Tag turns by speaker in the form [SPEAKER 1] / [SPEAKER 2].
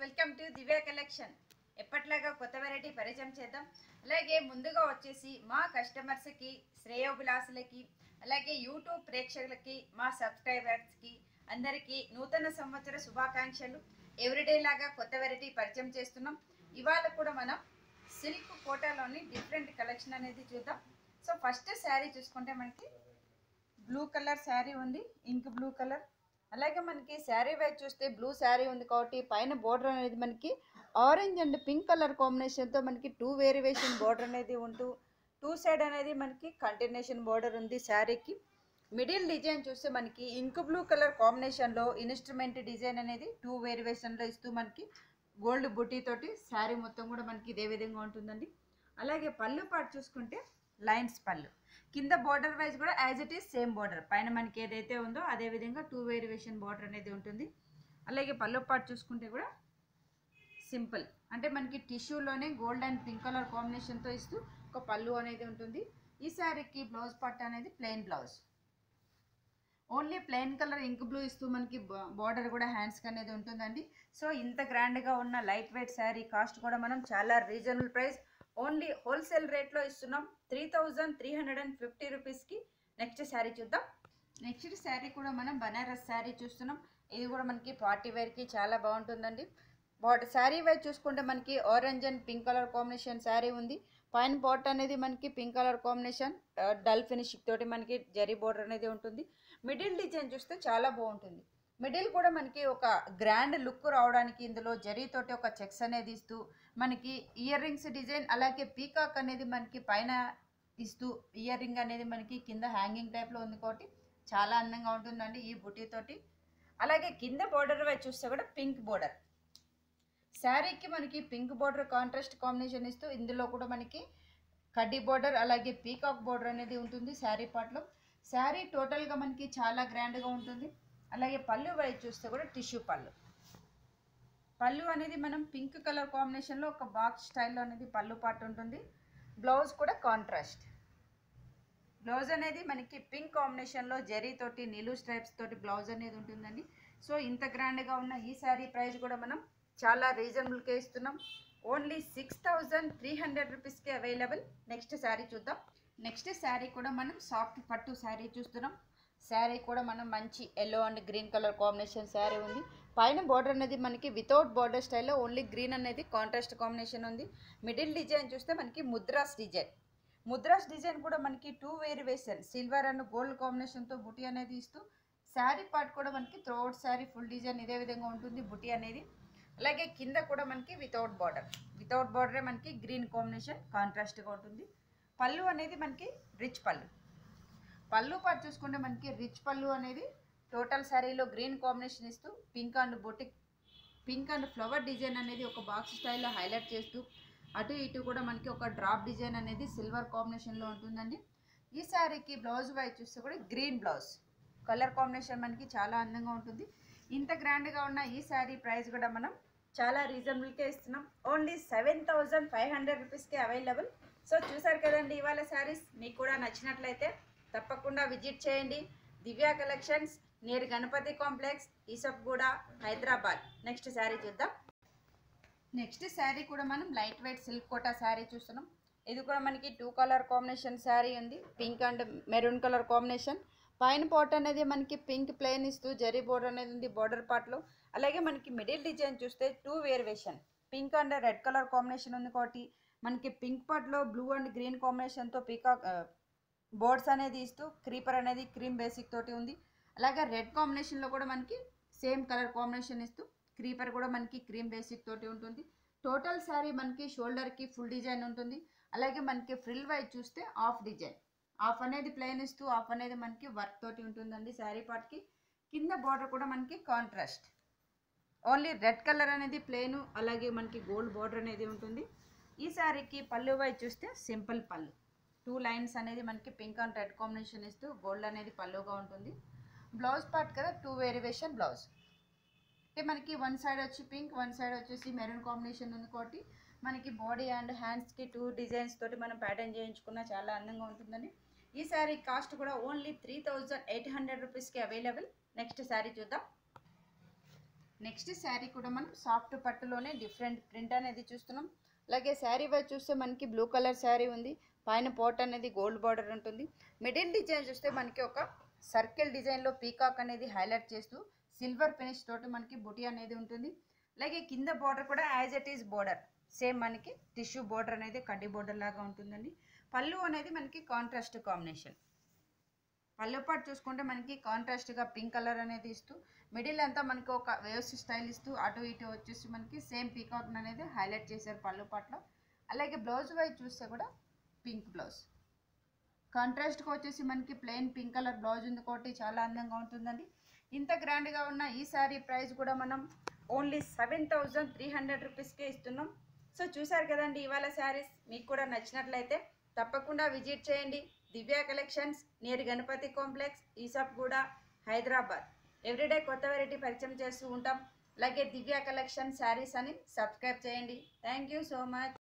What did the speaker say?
[SPEAKER 1] welcome to Divya collection ఎప్పట్లాగా కొత్త variety పరిచయం చేద్దాం అలాగే ముందుగా వచ్చేసి మా కస్టమర్స్కి శ్రేయోభిలాసులకి అలాగే యూట్యూబ్ ప్రేక్షకులకి మా సబ్స్క్రైబర్స్కి అందరికీ నూతన సంవత్సర శుభాకాంక్షలు ఎవ్రీడే లాగా కొత్త వెరైటీ పరిచయం చేస్తున్నాం ఇవాళ కూడా మనం సిల్క్ కోటాలోని డిఫరెంట్ కలెక్షన్ అనేది చూద్దాం సో ఫస్ట్ శారీ చూసుకుంటే మనకి బ్లూ కలర్ శారీ ఉంది ఇంక్ బ్లూ కలర్ అలాగే మనకి శారీ వైజ్ చూస్తే బ్లూ శారీ ఉంది కాబట్టి పైన బోర్డర్ అనేది మనకి ఆరెంజ్ అండ్ పింక్ కలర్ కాంబినేషన్తో మనకి టూ వేరియేషన్ బోర్డర్ అనేది ఉంటూ టూ సైడ్ అనేది మనకి కంటిన్యూషన్ బోర్డర్ ఉంది శారీకి మిడిల్ డిజైన్ చూస్తే మనకి ఇంక్ బ్లూ కలర్ కాంబినేషన్లో ఇన్స్ట్రుమెంట్ డిజైన్ అనేది టూ వేరియేషన్లో ఇస్తూ మనకి గోల్డ్ బుటీ తోటి శారీ మొత్తం కూడా మనకి ఇదే విధంగా ఉంటుందండి అలాగే పళ్ళు పాటు చూసుకుంటే లైన్స్ పళ్ళు కింద బార్డర్ వైజ్ కూడా as it is same border పైన మనకి ఏదైతే ఉందో అదే విధంగా టూ వేరియేషన్ బార్డర్ అనేది ఉంటుంది అలాగే పళ్ళు పాటు చూసుకుంటే కూడా సింపుల్ అంటే మనకి టిష్యూలోనే గోల్డ్ అండ్ పింక్ కలర్ కాంబినేషన్తో ఇస్తూ ఒక పళ్ళు అనేది ఉంటుంది ఈ శారీకి బ్లౌజ్ పట్టు అనేది plain blouse only plain colour ink blue ఇస్తూ మనకి బార్డర్ కూడా హ్యాండ్స్కి అనేది ఉంటుందండి సో ఇంత గ్రాండ్గా ఉన్న లైట్ వెయిట్ శారీ కాస్ట్ కూడా మనం చాలా రీజనబుల్ ప్రైస్ ఓన్లీ హోల్సేల్ రేట్లో ఇస్తున్నాం three thousand three hundred and fifty రూపీస్కి నెక్స్ట్ శారీ చూద్దాం నెక్స్ట్ శారీ కూడా మనం బనారస్ శారీ చూస్తున్నాం ఇది కూడా మనకి పార్టీ వేర్కి చాలా బాగుంటుందండి బాట్ శారీ వైజ్ చూసుకుంటే మనకి orange and pink colour combination sari ఉంది పైన బాట్ అనేది మనకి pink colour combination dull finishing తోటి మనకి జరీ బోర్డర్ అనేది ఉంటుంది మిడిల్ డిజైన్ చూస్తే చాలా బాగుంటుంది మిడిల్ కూడా మనకి ఒక గ్రాండ్ లుక్ రావడానికి ఇందులో జరీతోటి ఒక చెక్స్ అనేది ఇస్తూ మనకి ఇయర్ రింగ్స్ డిజైన్ అలాగే పీకాక్ అనేది మనకి పైన ఇస్తూ ఇయర్ రింగ్ అనేది మనకి కింద హ్యాంగింగ్ టైప్లో ఉంది కాబట్టి చాలా అందంగా ఉంటుందండి ఈ బుటీ తోటి అలాగే కింద బోర్డర్ వైపు చూస్తే కూడా పింక్ బోర్డర్ శారీకి మనకి పింక్ బోర్డర్ కాంట్రాస్ట్ కాంబినేషన్ ఇస్తూ ఇందులో కూడా మనకి కడ్డీ బోర్డర్ అలాగే పీకాక్ బోర్డర్ అనేది ఉంటుంది శారీ పార్ట్లో శారీ టోటల్గా మనకి చాలా గ్రాండ్గా ఉంటుంది అలాగే పళ్ళు వైపు చూస్తే కూడా టిష్యూ పళ్ళు పళ్ళు అనేది మనం పింక్ కలర్ కాంబినేషన్లో ఒక బాక్స్ స్టైల్లో అనేది పళ్ళు పాటు ఉంటుంది బ్లౌజ్ కూడా కాంట్రాస్ట్ బ్లౌజ్ అనేది మనకి పింక్ కాంబినేషన్లో జరీ తోటి నిలువు స్ట్రైప్స్ తోటి బ్లౌజ్ అనేది ఉంటుందండి సో ఇంత గ్రాండ్గా ఉన్న ఈ శారీ ప్రైస్ కూడా మనం చాలా రీజనబుల్కే ఇస్తున్నాం only six thousand three hundred రూపీస్కి అవైలబుల్ నెక్స్ట్ శారీ చూద్దాం నెక్స్ట్ శారీ కూడా మనం సాఫ్ట్ పట్టు శారీ చూస్తున్నాం శారీ కూడా మనం మంచి yellow and green colour combination sari ఉంది పైన బార్డర్ అనేది మనకి వితౌట్ బార్డర్ స్టైల్లో ఓన్లీ గ్రీన్ అనేది కాంట్రాస్ట్ కాంబినేషన్ ఉంది మిడిల్ డిజైన్ చూస్తే మనకి ముద్రాస్ డిజైన్ ముద్రాస్ డిజైన్ కూడా మనకి two variation silver and gold కాంబినేషన్తో బుటీ అనేది ఇస్తూ శారీ పార్ట్ కూడా మనకి త్రోట్ శారీ ఫుల్ డిజైన్ ఇదే విధంగా ఉంటుంది బుటీ అనేది అలాగే కింద కూడా మనకి వితౌట్ బార్డర్ వితౌట్ బార్డరే మనకి గ్రీన్ కాంబినేషన్ కాంట్రాస్ట్గా ఉంటుంది పళ్ళు అనేది మనకి రిచ్ పళ్ళు పళ్ళు పాటు చూసుకుంటే మనకి రిచ్ పళ్ళు అనేది టోటల్ శారీలో గ్రీన్ కాంబినేషన్ ఇస్తూ పింక్ అండ్ బొటిక్ పింక్ అండ్ ఫ్లవర్ డిజైన్ అనేది ఒక బాక్స్ స్టైల్లో హైలైట్ చేస్తూ అటు ఇటు కూడా మనకి ఒక డ్రాప్ డిజైన్ అనేది సిల్వర్ కాంబినేషన్లో ఉంటుందండి ఈ శారీకి బ్లౌజ్ వైజ్ చూస్తే కూడా గ్రీన్ బ్లౌజ్ కలర్ కాంబినేషన్ మనకి చాలా అందంగా ఉంటుంది ఇంత గ్రాండ్గా ఉన్న ఈ శారీ ప్రైస్ కూడా మనం చాలా రీజనబుల్కే ఇస్తున్నాం only seven thousand five hundred రూపీస్కి అవైలబుల్ సో చూసారు కదండి ఇవాళ శారీస్ మీకు కూడా నచ్చినట్లయితే తప్పకుండా విజిట్ చేయండి Divya collections near Ganapathi complex Yousufguda Hyderabad next sari చూద్దాం నెక్స్ట్ శారీ కూడా మనం light weight silk Kota sari చూస్తున్నాం ఇది కూడా మనకి టూ కలర్ కాంబినేషన్ శారీ ఉంది pink and maroon colour combination పైన పాట్ అనేది మనకి పింక్ ప్లెయిన్ ఇస్తూ జరీ బోర్డర్ అనేది ఉంది బోర్డర్ పార్ట్లో అలాగే మనకి మిడిల్ డిజైన్ చూస్తే two variation pink and red colour combination ఉంది కాబట్టి మనకి పింక్ పార్ట్లో బ్లూ అండ్ గ్రీన్ కాంబినేషన్తో పీకాక్ బోర్డ్స్ అనేది ఇస్తూ క్రీపర్ అనేది క్రీమ్ బేసిక్ తోటి ఉంది అలాగే రెడ్ కాంబినేషన్లో కూడా మనకి సేమ్ కలర్ కాంబినేషన్ ఇస్తూ క్రీపర్ కూడా మనకి క్రీమ్ బేసిక్ తోటి ఉంటుంది టోటల్ శారీ మనకి షోల్డర్కి ఫుల్ డిజైన్ ఉంటుంది అలాగే మనకి ఫ్రిల్ వైజ్ చూస్తే ఆఫ్ డిజైన్ ఆఫ్ అనేది ప్లెయిన్ ఇస్తూ ఆఫ్ అనేది మనకి వర్క్ తోటి ఉంటుందండి శారీ పార్ట్కి కింద బార్డర్ కూడా మనకి కాంట్రాస్ట్ ఓన్లీ రెడ్ కలర్ అనేది ప్లెయిన్ అలాగే మనకి గోల్డ్ బార్డర్ అనేది ఉంటుంది ఈ శారీకి పళ్ళు వైజ్ చూస్తే సింపుల్ పళ్ళు టూ లైన్స్ అనేది మనకి పింక్ అండ్ రెడ్ కాంబినేషన్ ఇస్తూ గోల్డ్ అనేది పళ్ళుగా ఉంటుంది బ్లౌజ్ పార్ట్ కదా టూ వేరియేషన్ బ్లౌజ్ అంటే మనకి వన్ సైడ్ వచ్చి పింక్ వన్ సైడ్ వచ్చేసి మెరూన్ కాంబినేషన్ ఉంది కాబట్టి మనకి బాడీ అండ్ హ్యాండ్స్కి టూ డిజైన్స్ తోటి మనం ప్యాటర్న్ చేయించుకున్న చాలా అందంగా ఉంటుందని ఈ శారీ కాస్ట్ కూడా only three thousand eight hundred రూపీస్కి అవైలబుల్ నెక్స్ట్ శారీ చూద్దాం నెక్స్ట్ శారీ కూడా మనం సాఫ్ట్ పట్టులోనే డిఫరెంట్ ప్రింట్ అనేది చూస్తున్నాం అలాగే శారీ వైజ్ చూస్తే మనకి బ్లూ కలర్ శారీ ఉంది పైన పోట్ అనేది గోల్డ్ బార్డర్ ఉంటుంది మిడిల్ డిజైన్ చూస్తే మనకి ఒక సర్కిల్ డిజైన్లో పీకాక్ అనేది హైలైట్ చేస్తూ సిల్వర్ ఫినిష్ తోటి మనకి బుటీ అనేది ఉంటుంది అలాగే కింద బార్డర్ కూడా as it is border same మనకి టిష్యూ బార్డర్ అనేది కడ్డీ బార్డర్ లాగా ఉంటుందండి పళ్ళు అనేది మనకి కాంట్రాస్ట్ కాంబినేషన్ పళ్ళు పాటు చూసుకుంటే మనకి కాంట్రాస్ట్గా పింక్ కలర్ అనేది ఇస్తూ మిడిల్ అంతా మనకి ఒక వేవ్స్ స్టైల్ ఇస్తూ అటు ఇటు వచ్చేసి మనకి సేమ్ పీకాక్ అనేది హైలైట్ చేశారు పళ్ళు పాటలో అలాగే బ్లౌజ్ వైజ్ చూస్తే కూడా పింక్ బ్లౌజ్ కాంట్రాస్ట్గా వచ్చేసి మనకి ప్లెయిన్ పింక్ కలర్ బ్లౌజ్ ఉంది కాబట్టి చాలా అందంగా ఉంటుందండి ఇంత గ్రాండ్గా ఉన్న ఈ శారీ ప్రైస్ కూడా మనం only seven thousand three hundred రూపీస్కే ఇస్తున్నాం సో చూసారు కదండి ఇవాళ శారీస్ మీకు కూడా నచ్చినట్లయితే తప్పకుండా విజిట్ చేయండి Divya collections near Ganapathi complex Yousufguda Hyderabad everyday కొత్త వెరైటీ పరిచయం చేస్తూ ఉంటాం అలాగే దివ్య కలెక్షన్ శారీస్ అని సబ్స్క్రైబ్ చేయండి థ్యాంక్ యూ సో మచ్